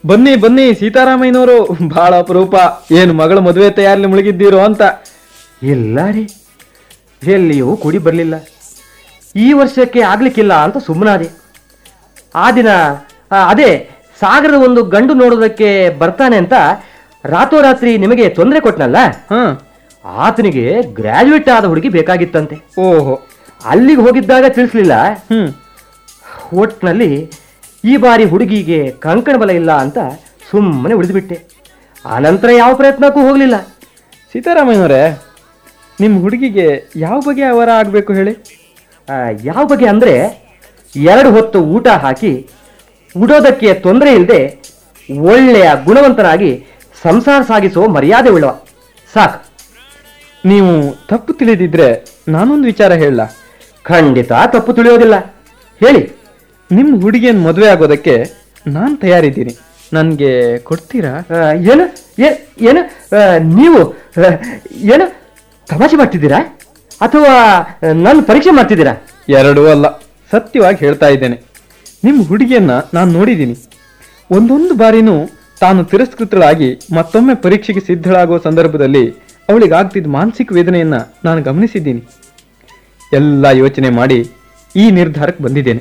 ಬನ್ನಿ ಬನ್ನಿ ಸೀತಾರಾಮಯ್ಯನವರು ಬಹಳ ಅಪರೂಪ ಏನು ಮಗಳ ಮದುವೆ ತಯಾರಿಲಿ ಮುಳುಗಿದ್ದೀರೋ ಅಂತ ಇಲ್ಲ ರೀ ಎಲ್ಲಿಯೂ ಕೂಡಿ ಬರಲಿಲ್ಲ ಈ ವರ್ಷಕ್ಕೆ ಆಗ್ಲಿಕ್ಕಿಲ್ಲ ಅಂತ ಸುಮ್ಮನಾದೆ ಆ ದಿನ ಆ, ಅದೇ ಸಾಗರದ ಒಂದು ಗಂಡು ನೋಡೋದಕ್ಕೆ ಬರ್ತಾನೆ ಅಂತ ರಾತ್ರೋರಾತ್ರಿ ನಿಮಗೆ ತೊಂದರೆ ಕೊಟ್ನಲ್ಲ ಹಾ ಆತನಿಗೆ ಗ್ರಾಜುಯೇಟ್ ಆದ ಹುಡುಗಿ ಬೇಕಾಗಿತ್ತಂತೆ ಓಹೋ ಅಲ್ಲಿಗೆ ಹೋಗಿದ್ದಾಗ ತಿಳಿಸ್ಲಿಲ್ಲ ಹ್ಮ್ ಒಟ್ನಲ್ಲಿ ಈ ಬಾರಿ ಹುಡುಗಿಗೆ ಕಂಕಣ ಬಲ ಇಲ್ಲ ಅಂತ ಸುಮ್ಮನೆ ಉಳಿದುಬಿಟ್ಟೆ ಆನಂತರ ಯಾವ ಪ್ರಯತ್ನಕ್ಕೂ ಹೋಗಲಿಲ್ಲ ಸೀತಾರಾಮಯ್ಯನವರೇ ನಿಮ್ಮ ಹುಡುಗಿಗೆ ಯಾವ ಬಗೆಯ ಅವರ ಆಗಬೇಕು ಹೇಳಿ ಯಾವ ಬಗ್ಗೆ ಅಂದರೆ ಎರಡು ಹೊತ್ತು ಊಟ ಹಾಕಿ ಉಡೋದಕ್ಕೆ ತೊಂದರೆ ಇಲ್ಲದೆ ಒಳ್ಳೆಯ ಗುಣವಂತನಾಗಿ ಸಂಸಾರ ಸಾಗಿಸೋ ಮರ್ಯಾದೆ ಉಳ್ಳವ ಸಾಕು ನೀವು ತಪ್ಪು ತಿಳಿದಿದ್ರೆ ನಾನೊಂದು ವಿಚಾರ ಹೇಳ ಖಂಡಿತ ತಪ್ಪು ತಿಳಿಯೋದಿಲ್ಲ ಹೇಳಿ ನಿಮ್ಮ ಹುಡುಗಿಯನ್ನು ಮದುವೆ ಆಗೋದಕ್ಕೆ ನಾನು ತಯಾರಿದ್ದೀನಿ ನನಗೆ ಕೊಡ್ತೀರಾ ಆ, ಏನು ಏ- ಏನು ಆ, ನೀವು ಆ, ಏನು ತಮಾಷೆ ಮಾಡ್ತಿದ್ದೀರಾ ಅಥವಾ ನನ್ನ ಪರೀಕ್ಷೆ ಮಾಡ್ತಿದ್ದೀರಾ ಎರಡೂ ಅಲ್ಲ ಸತ್ಯವಾಗಿ ಹೇಳ್ತಾ ಇದ್ದೇನೆ ನಿಮ್ಮ ಹುಡುಗಿಯನ್ನ ನಾನು ನೋಡಿದ್ದೀನಿ ಒಂದೊಂದು ಬಾರಿನೂ ತಾನು ತಿರಸ್ಕೃತಳಾಗಿ ಮತ್ತೊಮ್ಮೆ ಪರೀಕ್ಷೆಗೆ ಸಿದ್ಧಳಾಗುವ ಸಂದರ್ಭದಲ್ಲಿ ಅವಳಿಗೆ ಆಗ್ತಿದ್ದ ಮಾನಸಿಕ ವೇದನೆಯನ್ನ ನಾನು ಗಮನಿಸಿದ್ದೀನಿ ಎಲ್ಲ ಯೋಚನೆ ಮಾಡಿ ಈ ನಿರ್ಧಾರಕ್ಕೆ ಬಂದಿದ್ದೇನೆ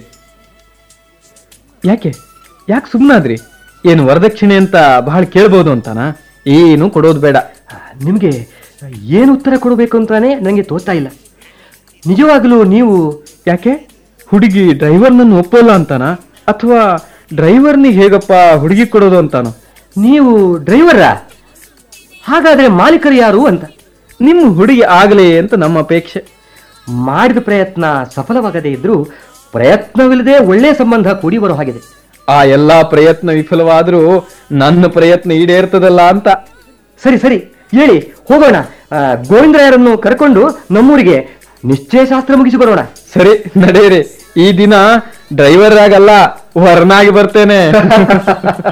ಯಾಕೆ ಯಾಕೆ ಸುಮ್ಮನಾದ್ರಿ ಏನು ವರದಕ್ಷಿಣೆ ಅಂತ ಬಹಳ ಕೇಳ್ಬೋದು ಅಂತಾನಾ ಏನು ಕೊಡೋದು ಬೇಡ ಆ, ನಿಮಗೆ ಏನು ಉತ್ತರ ಕೊಡಬೇಕು ಅಂತಾನೆ ನನಗೆ ತೋಚ್ತಾ ಇಲ್ಲ ನಿಜವಾಗಲೂ ನೀವು ಯಾಕೆ ಹುಡುಗಿ ಡ್ರೈವರ್ನನ್ನು ಒಪ್ಪೋಲ್ಲ ಅಂತಾನ ಅಥವಾ ಡ್ರೈವರ್ನಿಗೆ ಹೇಗಪ್ಪ ಹುಡುಗಿ ಕೊಡೋದು ಅಂತಾನೋ ನೀವು ಡ್ರೈವರಾ ಹಾಗಾದ್ರೆ ಮಾಲೀಕರು ಯಾರು ಅಂತ ನಿಮ್ಮ ಹುಡುಗಿ ಆಗಲಿ ಅಂತ ನಮ್ಮ ಅಪೇಕ್ಷೆ ಮಾಡಿದ ಪ್ರಯತ್ನ ಸಫಲವಾಗದೇ ಇದ್ರೂ ಪ್ರಯತ್ನವಿಲ್ಲದೆ ಒಳ್ಳೆಯ ಸಂಬಂಧ ಕೂಡಿ ಬರೋ ಹಾಗಿದೆ ಆ ಎಲ್ಲಾ ಪ್ರಯತ್ನ ವಿಫಲವಾದರೂ ನನ್ನ ಪ್ರಯತ್ನ ಈಡೇರ್ತದಲ್ಲ ಅಂತ ಸರಿ ಸರಿ ಹೇಳಿ ಹೋಗೋಣ ಆ, ಗೋವಿಂದರಾಯರನ್ನು ಕರ್ಕೊಂಡು ನಮ್ಮೂರಿಗೆ ನಿಶ್ಚಯ ಶಾಸ್ತ್ರ ಮುಗಿಸಿ ಬರೋಣ ಸರಿ ನಡೆಯಿರಿ ಈ ದಿನ ಡ್ರೈವರ್ ಆಗಲ್ಲ ವರ್ನಾಗಿ ಬರ್ತೇನೆ